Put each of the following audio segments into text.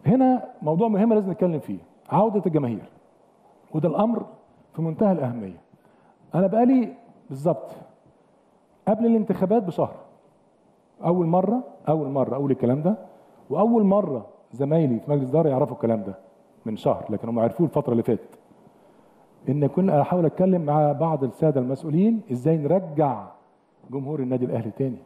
هنا موضوع مهم لازم نتكلم فيه عوده الجماهير وده الامر في منتهى الاهميه انا بقالي بالظبط قبل الانتخابات بشهر اول مره اول مره اقول الكلام ده واول مره زمايلي في مجلس الاداره يعرفوا الكلام ده من شهر لكن هم عرفوه الفتره اللي فاتت ان كنا احاول اتكلم مع بعض الساده المسؤولين ازاي نرجع جمهور النادي الاهلي تاني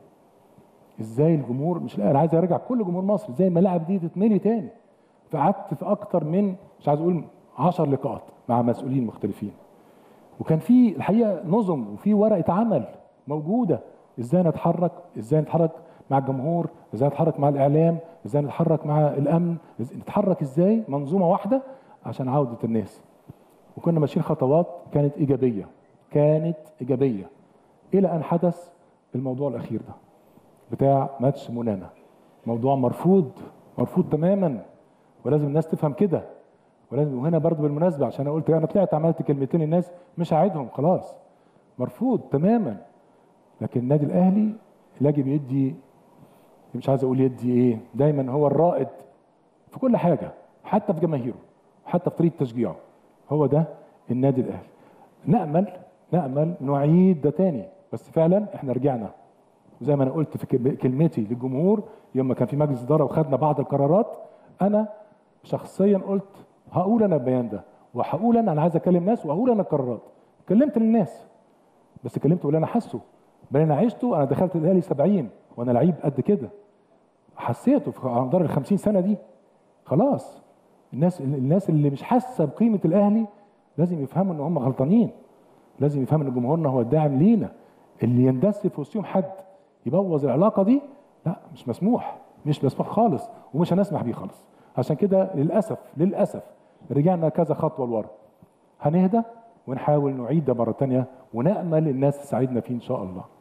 ازاي الجمهور مش لا انا عايز ارجع كل جمهور مصر ازاي الملاعب دي تتملي تاني فقعدت في اكتر من مش عايز اقول 10 لقاءات مع مسؤولين مختلفين وكان في الحقيقه نظم وفي ورقه عمل موجوده ازاي نتحرك ازاي نتحرك مع الجمهور ازاي نتحرك مع الاعلام ازاي نتحرك مع الامن إزاي نتحرك ازاي منظومه واحده عشان عوده الناس وكنا ماشيين خطوات كانت ايجابيه كانت ايجابيه الى ان حدث الموضوع الاخير ده بتاع ماتش مونانا موضوع مرفوض مرفوض تماما ولازم الناس تفهم كده ولازم وهنا برضو بالمناسبه عشان انا قلت انا طلعت عملت كلمتين للناس مش هعيدهم خلاص مرفوض تماما لكن النادي الاهلي يجب يدي مش عايز اقول يدي ايه دايما هو الرائد في كل حاجه حتى في جماهيره حتى في طريقه تشجيعه هو ده النادي الاهلي نامل نامل نعيد ده تاني بس فعلا احنا رجعنا وزي ما انا قلت في كلم- كلمتي للجمهور يوم ما كان في مجلس اداره وخدنا بعض القرارات انا شخصيا قلت هقول انا البيان ده وهقول انا انا عايز اكلم ناس وهقول انا القرارات كلمت للناس بس كلمت واللي انا حاسه بل انا عشته انا دخلت الاهلي 70 وانا لعيب قد كده حسيته في على مدار ال 50 سنه دي خلاص الناس الناس اللي مش حاسه بقيمه الاهلي لازم يفهموا ان هم غلطانين لازم يفهموا ان جمهورنا هو الداعم لينا اللي يندس في وسطهم حد يبوظ العلاقه دي لا مش مسموح مش مسموح خالص ومش هنسمح بيه خالص عشان كده للاسف للاسف رجعنا كذا خطوه لورا هنهدى ونحاول نعيد ده مره تانية ونامل الناس تساعدنا فيه ان شاء الله